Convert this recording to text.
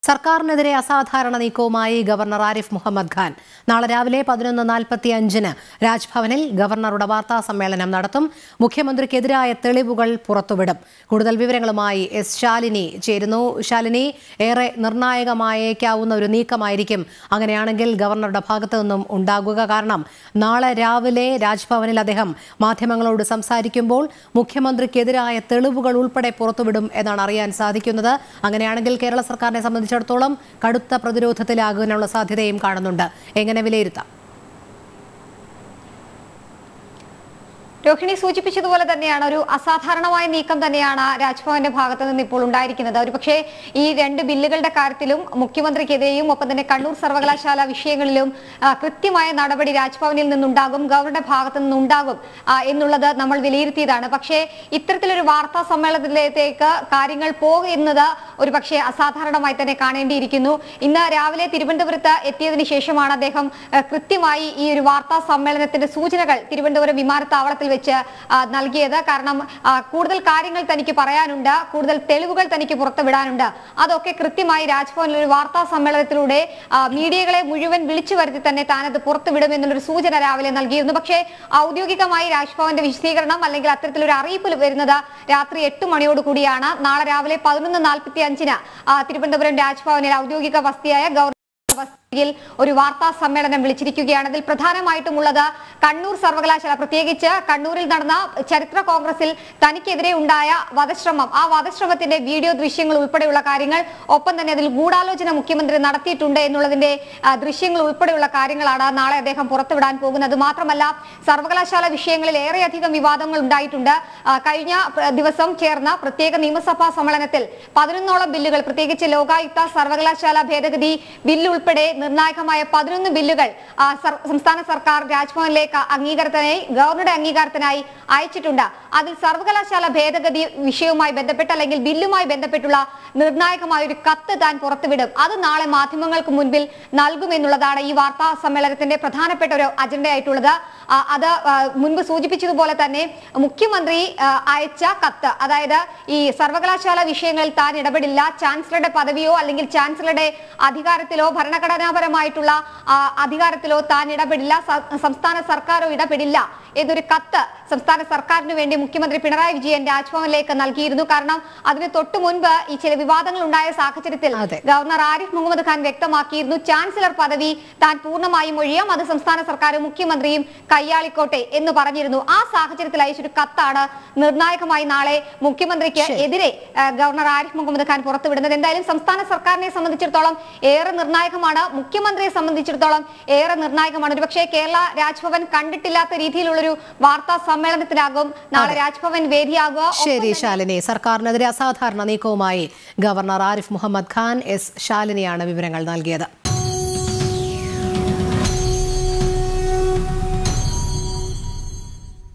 സർക്കാരിനെതിരെ അസാധാരണ നീക്കവുമായി ഗവർണർ ആരിഫ് മുഹമ്മദ് ഖാൻ നാളെ രാവിലെ പതിനൊന്ന് നാൽപ്പത്തി അഞ്ചിന് രാജ്ഭവനിൽ ഗവർണറുടെ വാർത്താ സമ്മേളനം നടത്തും മുഖ്യമന്ത്രിക്കെതിരായ തെളിവുകൾ പുറത്തുവിടും കൂടുതൽ വിവരങ്ങളുമായി എസ് ശാലിനി ചേരുന്നു ശാലിനി ഏറെ നിർണായകമായേക്കാവുന്ന ഒരു നീക്കമായിരിക്കും അങ്ങനെയാണെങ്കിൽ ഗവർണറുടെ ഭാഗത്തു നിന്നും ഉണ്ടാകുക കാരണം നാളെ രാവിലെ രാജ്ഭവനിൽ അദ്ദേഹം മാധ്യമങ്ങളോട് സംസാരിക്കുമ്പോൾ മുഖ്യമന്ത്രിക്കെതിരായ തെളിവുകൾ ഉൾപ്പെടെ പുറത്തുവിടും എന്നാണ് അറിയാൻ സാധിക്കുന്നത് അങ്ങനെയാണെങ്കിൽ കേരള സർക്കാരിനെ സംബന്ധിച്ചിടത്തോളം കടുത്ത പ്രതിരോധത്തിലാകാനുള്ള സാധ്യതയും കാണുന്നുണ്ട് എങ്ങനെ വിലയിരുത്താം രോഹിണി സൂചിപ്പിച്ചതുപോലെ തന്നെയാണ് ഒരു അസാധാരണമായ നീക്കം തന്നെയാണ് രാജ്ഭവന്റെ ഭാഗത്ത് നിന്ന് ഇപ്പോൾ ഉണ്ടായിരിക്കുന്നത് ഒരുപക്ഷെ ഈ രണ്ട് ബില്ലുകളുടെ കാര്യത്തിലും മുഖ്യമന്ത്രിക്കെതിരെയും ഒപ്പം തന്നെ കണ്ണൂർ സർവകലാശാല വിഷയങ്ങളിലും ആ, കൃത്യമായ നടപടി രാജ്ഭവനിൽ നിന്നുണ്ടാകും ഗവർണറുടെ ഭാഗത്ത് നിന്നുണ്ടാകും ആ, എന്നുള്ളത് നമ്മൾ വിലയിരുത്തിയതാണ് പക്ഷേ ഇത്തരത്തിലൊരു വാർത്താ സമ്മേളനത്തിലേക്ക് കാര്യങ്ങൾ പോകുന്നത് ഒരു പക്ഷേ അസാധാരണമായി തന്നെ കാണേണ്ടിയിരിക്കുന്നു ഇന്ന് രാവിലെ തിരുവനന്തപുരത്ത് എത്തിയതിനു ശേഷമാണ് അദ്ദേഹം ആ, കൃത്യമായി ഈ ഒരു വാർത്താ സമ്മേളനത്തിന്റെ സൂചനകൾ തിരുവനന്തപുരം വിമാനത്താവളത്തിൽ വെച്ച് ആ, നൽകിയത് കാരണം ആ, കൂടുതൽ കാര്യങ്ങൾ തനിക്ക് പറയാനുണ്ട് കൂടുതൽ തെളിവുകൾ തനിക്ക് പുറത്തുവിടാനുണ്ട് അതൊക്കെ കൃത്യമായി രാജ്ഭവനിൽ ഒരു വാർത്താ സമ്മേളനത്തിലൂടെ ആ, മീഡിയകളെ മുഴുവൻ വിളിച്ചു വരുത്തി തന്നെ താനത് പുറത്തുവിടും എന്നുള്ളൊരു സൂചന രാവിലെ നൽകിയിരുന്നു പക്ഷേ ഔദ്യോഗികമായി രാജ്ഭവന്റെ വിശദീകരണം അല്ലെങ്കിൽ അത്തരത്തിലൊരു അറിയിപ്പ് വരുന്നത് രാത്രി എട്ട് മണിയോട് കൂടിയാണ് നാളെ രാവിലെ പതിനൊന്ന് നാൽപ്പത്തി അഞ്ചിന് തിരുവനന്തപുരം രാജ്ഭവനിൽ ഔദ്യോഗിക വസതിയായ ഗവർണർ വസതിയിൽ ഒരു വാർത്താ സമ്മേളനം വിളിച്ചിരിക്കുകയാണ് അതിൽ പ്രധാനമായിട്ടുമുള്ളത് കണ്ണൂർ സർവകലാശാല പ്രത്യേകിച്ച് കണ്ണൂരിൽ നടന്ന ചരിത്ര കോൺഗ്രസിൽ തനിക്കെതിരെ ഉണ്ടായ വധശ്രമം ആ വധശ്രമത്തിന്റെ വീഡിയോ ദൃശ്യങ്ങൾ ഉൾപ്പെടെയുള്ള കാര്യങ്ങൾ ഒപ്പം തന്നെ അതിൽ ഗൂഢാലോചന മുഖ്യമന്ത്രി നടത്തിയിട്ടുണ്ട് എന്നുള്ളതിന്റെ ആ, ദൃശ്യങ്ങൾ ഉൾപ്പെടെയുള്ള കാര്യങ്ങളാണ് നാളെ അദ്ദേഹം പുറത്തുവിടാൻ പോകുന്നത് മാത്രമല്ല സർവകലാശാല വിഷയങ്ങളിൽ ഏറെയധികം വിവാദങ്ങൾ ഉണ്ടായിട്ടുണ്ട് ആ, കഴിഞ്ഞ പ്ര- ദിവസം ചേർന്ന പ്രത്യേക നിയമസഭാ സമ്മേളനത്തിൽ പതിനൊന്നോളം ബില്ലുകൾ പ്രത്യേകിച്ച് ലോകായുക്ത സർവകലാശാല ഭേദഗതി ബില്ല് ഉൾപ്പെടെ നിർണായകമായ പതിനൊന്ന് ബില്ലുകൾ ആ, സർ- സംസ്ഥാന സർക്കാർ രാജ്ഭവനിലേക്ക് അംഗീകാരത്തിനായി ഗവർണറുടെ അംഗീകാരത്തിനായി അയച്ചിട്ടുണ്ട് അതിൽ സർവകലാശാല ഭേദഗതി വിഷയവുമായി ബന്ധപ്പെട്ട് അല്ലെങ്കിൽ ബില്ലുമായി ബന്ധപ്പെട്ടുള്ള നിർണായകമായ ഒരു കത്ത് താൻ പുറത്തുവിടും അത് നാളെ മാധ്യമങ്ങൾക്ക് മുൻപിൽ നൽകുമെന്നുള്ളതാണ് ഈ വാർത്താ സമ്മേളനത്തിന്റെ പ്രധാനപ്പെട്ട ഒരു അജണ്ടയായിട്ടുള്ളത് ആ, അത് ആ, മുൻപ് സൂചിപ്പിച്ചതുപോലെ തന്നെ മുഖ്യമന്ത്രി ആ, അയച്ച കത്ത് അതായത് ഈ സർവകലാശാല വിഷയങ്ങളിൽ താൻ ഇടപെടില്ല ചാൻസലറുടെ പദവിയോ അല്ലെങ്കിൽ ചാൻസലറുടെ അധികാരത്തിലോ ഭരണഘടനാപരമായിട്ടുള്ള ആ, അധികാരത്തിലോ താൻ ഇടപെടില്ല സ- സംസ്ഥാന സർക്കാരോ ഇടപെടില്ല എന്നൊരു കത്ത് സംസ്ഥാന സർക്കാരിന് വേണ്ടി മുഖ്യമന്ത്രി പിണറായി വിജയൻ രാജ്ഭവനിലേക്ക് നൽകിയിരുന്നു കാരണം അതിന് തൊട്ടു മുൻപ് ഈ ചില വിവാദങ്ങൾ ഉണ്ടായ സാഹചര്യത്തിൽ അതെ. ഗവർണർ ആരിഫ് മുഹമ്മദ് ഖാൻ വ്യക്തമാക്കിയിരുന്നു ചാൻസലർ പദവി താൻ പൂർണ്ണമായും ഒഴിയാം അത് സംസ്ഥാന സർക്കാരും മുഖ്യമന്ത്രിയും കയ്യാളിക്കോട്ടെ എന്ന് പറഞ്ഞിരുന്നു ആ സാഹചര്യത്തിൽ അയച്ചൊരു കത്താണ് നിർണായകമായി നാളെ മുഖ്യമന്ത്രിക്ക് ശരി. എതിരെ ആ, ഗവർണർ ആരിഫ് മുഹമ്മദ് ഖാൻ പുറത്തുവിടുന്നത് എന്തായാലും സംസ്ഥാന സർക്കാരിനെ സംബന്ധിച്ചിടത്തോളം ഏറെ നിർണായകമാണ് മുഖ്യമന്ത്രിയെ സംബന്ധിച്ചിടത്തോളം ഏറെ നിർണായകമാണ് ഒരുപക്ഷെ കേരള രാജ്ഭവൻ കണ്ടിട്ടില്ലാത്ത രീതിയിലുള്ളൊരു വാർത്താ സമ്മേളനത്തിലാകും നാളെ അതെ. രാജ്ഭവൻ വേദിയാകുക ഒപ്പം ശരി തന്നെ- ശാലിനി സർക്കാരിനെതിരെ അസാധാരണ നീക്കവുമായി ഗവർണർ ആരിഫ് മുഹമ്മദ് ഖാൻ എസ് ശാലിനിയാണ് വിവരങ്ങൾ നൽകിയത്